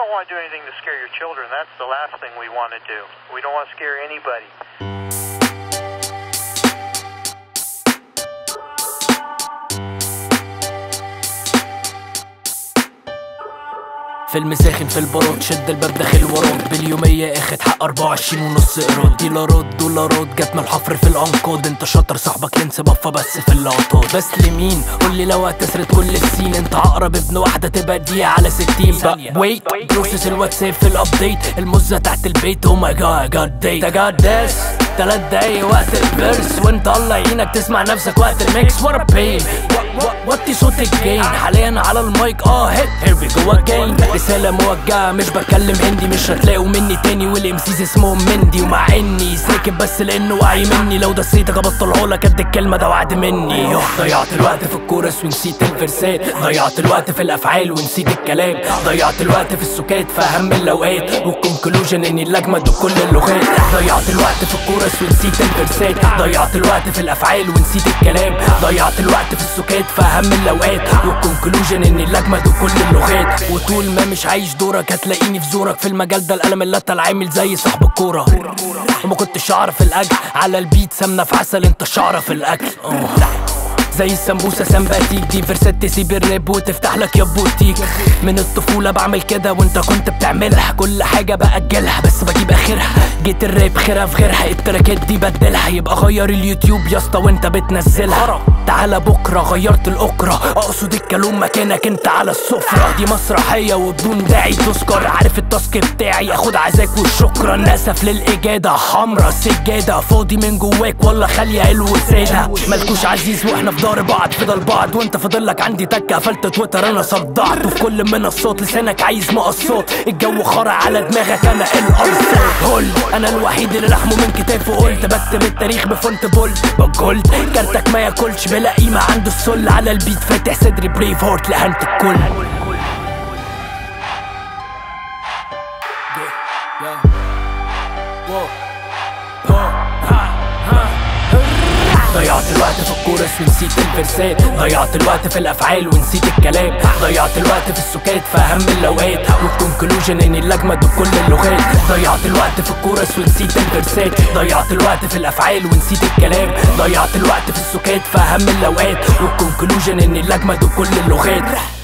don't want to do anything to scare your children. That's the last thing we want to do. We don't want to scare anybody. فيلم ساخن في البارود شد الباب داخل وراك باليومية اخد حق 24 ونص ايراد ديلارات دولارات جت من الحفر في الانقاض انت شاطر صاحبك ينسى بفة بس في اللقطات بس لمين قول لي لو هتسرد كل السين انت عقرب ابن واحدة تبقى دقيقة على 60 بقى ويت بروسس الواتساب في الابديت المزة تحت البيت او ماي جاد جاد ديت جاد داس تلات دقايق وقت الفيرس وانت الله يعينك تسمع نفسك وقت الميكس وات بين وطي صوت الجين حاليا على المايك اه هيت هير وي جو اجين رسالة موجهة مش بتكلم هندي مش هتلاقوا مني تاني والامسيز اسمهم مندي ومع اني ساكت بس لانه وعي مني لو دسيتك ابطلها لك قد الكلمة ده وعد مني يوه ضيعت الوقت في الكورس ونسيت الفرسات ضيعت الوقت في الافعال ونسيت الكلام ضيعت الوقت في السكات في اهم الاوقات والكونكلوجن اني الاجمد وكل اللغات ضيعت الوقت في الكورس ونسيت الفرسات ضيعت الوقت في الافعال ونسيت الكلام ضيعت الوقت في السكات في اهم الاوقات والكونكلوجن اني الاجمد وكل اللغات وطول ما مش عايش دورك هتلاقيني في زورك في المجال ده القلم اللي عامل زي صاحب الكوره وما كنتش اعرف الاجر على البيت سمنه في عسل انت شعره في الاكل أوه. زي السمبوسه سمباتيك دي فرست تسيب الراب وتفتح لك يا بوتيك من الطفوله بعمل كده وانت كنت بتعملها كل حاجه باجلها بس بجيب اخرها جيت الراب خيرها في غيرها التراكات دي بدلها يبقى غير اليوتيوب يا اسطى وانت بتنزلها تعالى بكره غيرت الاكره اقصد الكلام مكانك انت على السفره دي مسرحيه وبدون داعي تذكر عارف التاسك بتاعي اخد عزاك والشكرا اسف للاجاده حمرا سجاده فاضي من جواك ولا خاليه الوساده مالكوش عزيز واحنا في دار بعض فضل بعض وانت فاضل لك عندي تكه قفلت تويتر انا صدعت وفي كل منصات لسانك عايز مقصات الجو خرع على دماغك انا الارصاد هول انا الوحيد اللي لحمه من كتافه قلت بكتب التاريخ بفونت بولد بجولد كارتك ما ياكلش بلا قيمه عنده السل على البيت فاتح صدري بريف هورت لهنت الكل ضيعت الوقت في الكورس ونسيت الفرسات ضيعت الوقت في الافعال ونسيت الكلام ضيعت الوقت في السكات في اهم الاوقات والكونكلوجن اني الاجمد بكل اللغات ضيعت الوقت في الكورس ونسيت الفرسات ضيعت الوقت في الافعال ونسيت الكلام ضيعت الوقت في السكات في اهم الاوقات والكونكلوجن اني الاجمد بكل اللغات